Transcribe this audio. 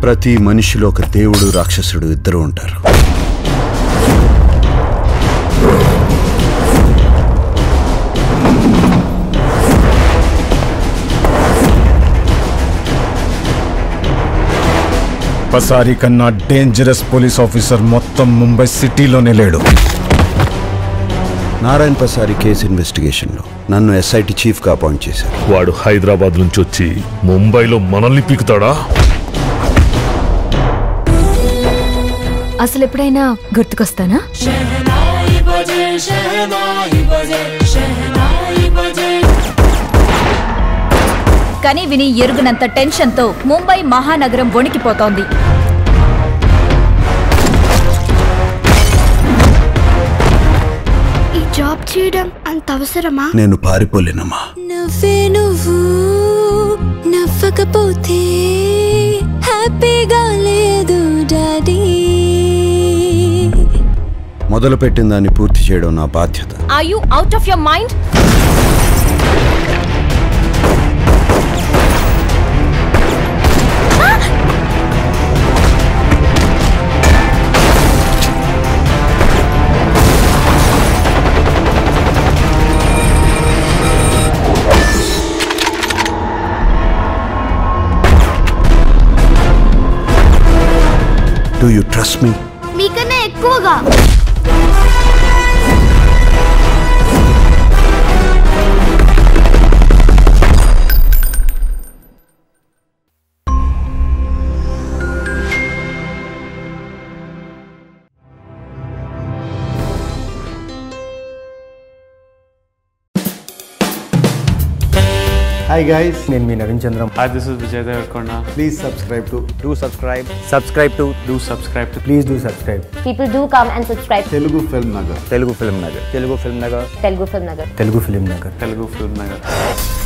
ప్రతి మనిషిలో ఒక దేవుడు రాక్షసుడు ఇద్దరు ఉంటారు పసారి కన్నా డేంజరస్ పోలీస్ ఆఫీసర్ మొత్తం ముంబై సిటీలోనే లేడు నారాయణ పసారి కేసు ఇన్వెస్టిగేషన్లో నన్ను ఎస్ఐటి చీఫ్గా అపాయింట్ చేశారు వాడు హైదరాబాద్ నుంచి వచ్చి ముంబైలో మనల్ని పీకుతాడా అసలు ఎప్పుడైనా గుర్తుకొస్తానా शहनाई बजे शहनाई बजे शहनाई बजे కానీ విని ఎరుగునంత టెన్షన్తో ముంబై మహానగరం వణికిపోతోంది ఈ జాబ్ చేయడం అంత అవసరమా నేను పారిపోలేనమ్మా నవ్వే నువ్వు నవ్వకపోతే హ్యాపీగా లేదు డాడీ మొదలుపెట్టిన దాన్ని పూర్తి చేయడం నా బాధ్యత are you out of your mind do you trust me మీకన్నా ఎక్కువగా హాయ్ గైస్ నేను మీ Naveen Chandram Hi, this is Vijay Devarkonda. Please subscribe to do subscribe subscribe to Do subscribe to please do subscribe People do come and subscribe to Telugu film Nagar Telugu film Nagar Telugu film Nagar Telugu Film Nagar. Telugu film Nagar Telugu Film Nagar.